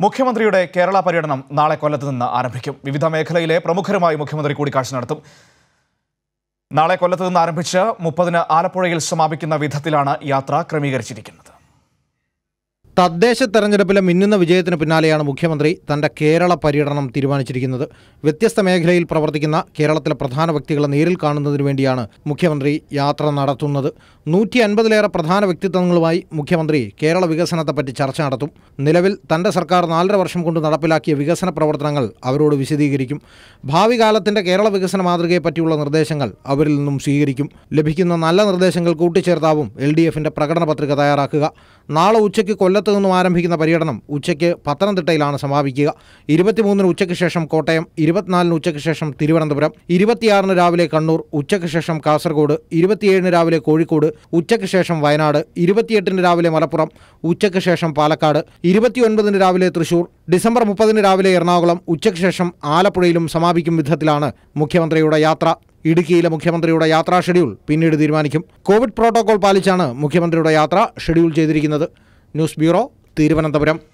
മുഖ്യമന്ത്രിയുടെ കേരള പര്യടനം നാളെ കൊല്ലത്ത് നിന്ന് ആരംഭിക്കും വിവിധ മേഖലയിലെ പ്രമുഖരുമായി മുഖ്യമന്ത്രി കൂടിക്കാഴ്ച നടത്തും നാളെ കൊല്ലത്ത് നിന്ന് ആരംഭിച്ച് മുപ്പതിന് ആലപ്പുഴയിൽ സമാപിക്കുന്ന വിധത്തിലാണ് യാത്ര ക്രമീകരിച്ചിരിക്കുന്നത് തദ്ദേശ തെരഞ്ഞെടുപ്പിലെ മിന്നുന്ന വിജയത്തിന് പിന്നാലെയാണ് മുഖ്യമന്ത്രി തന്റെ കേരള പര്യടനം തീരുമാനിച്ചിരിക്കുന്നത് വ്യത്യസ്ത മേഖലയിൽ പ്രവർത്തിക്കുന്ന കേരളത്തിലെ പ്രധാന വ്യക്തികളെ നേരിൽ കാണുന്നതിനു വേണ്ടിയാണ് മുഖ്യമന്ത്രി യാത്ര നടത്തുന്നത് നൂറ്റി അൻപതിലേറെ പ്രധാന വ്യക്തിത്വങ്ങളുമായി മുഖ്യമന്ത്രി കേരള വികസനത്തെപ്പറ്റി ചർച്ച നടത്തും നിലവിൽ തന്റെ സർക്കാർ നാലര വർഷം കൊണ്ട് നടപ്പിലാക്കിയ വികസന പ്രവർത്തനങ്ങൾ അവരോട് വിശദീകരിക്കും ഭാവി കാലത്തിന്റെ കേരള വികസന മാതൃകയെപ്പറ്റിയുള്ള നിർദ്ദേശങ്ങൾ അവരിൽ നിന്നും സ്വീകരിക്കും ലഭിക്കുന്ന നല്ല നിർദ്ദേശങ്ങൾ കൂട്ടിച്ചേർത്താവും എൽ ഡി എഫിന്റെ പ്രകടന പത്രിക തയ്യാറാക്കുക നാളെ ഉച്ചയ്ക്ക് കൊല്ലത്ത് നിന്നും ആരംഭിക്കുന്ന പര്യടനം ഉച്ചയ്ക്ക് പത്തനംതിട്ടയിലാണ് സമാപിക്കുക ഇരുപത്തിമൂന്നിന് ഉച്ചയ്ക്ക് ശേഷം കോട്ടയം ഇരുപത്തിനാലിന് ഉച്ചയ്ക്ക് ശേഷം തിരുവനന്തപുരം ഇരുപത്തിയാറിന് രാവിലെ കണ്ണൂർ ഉച്ചയ്ക്ക് ശേഷം കാസർഗോഡ് ഇരുപത്തിയേഴിന് രാവിലെ കോഴിക്കോട് ഉച്ചയ്ക്ക് ശേഷം വയനാട് ഇരുപത്തിയെട്ടിന് രാവിലെ മലപ്പുറം ഉച്ചയ്ക്ക് ശേഷം പാലക്കാട് ഇരുപത്തിയൊൻപതിന് രാവിലെ തൃശൂർ ഡിസംബർ മുപ്പതിന് രാവിലെ എറണാകുളം ഉച്ചയ്ക്ക് ശേഷം ആലപ്പുഴയിലും സമാപിക്കും വിധത്തിലാണ് മുഖ്യമന്ത്രിയുടെ യാത്ര ഇടുക്കിയിലെ മുഖ്യമന്ത്രിയുടെ യാത്രാ ഷെഡ്യൂൾ പിന്നീട് തീരുമാനിക്കും കോവിഡ് പ്രോട്ടോകോൾ പാലിച്ചാണ് മുഖ്യമന്ത്രിയുടെ യാത്ര ഷെഡ്യൂൾ ചെയ്തിരിക്കുന്നത് ന്യൂസ് ബ്യൂറോ തിരുവനന്തപുരം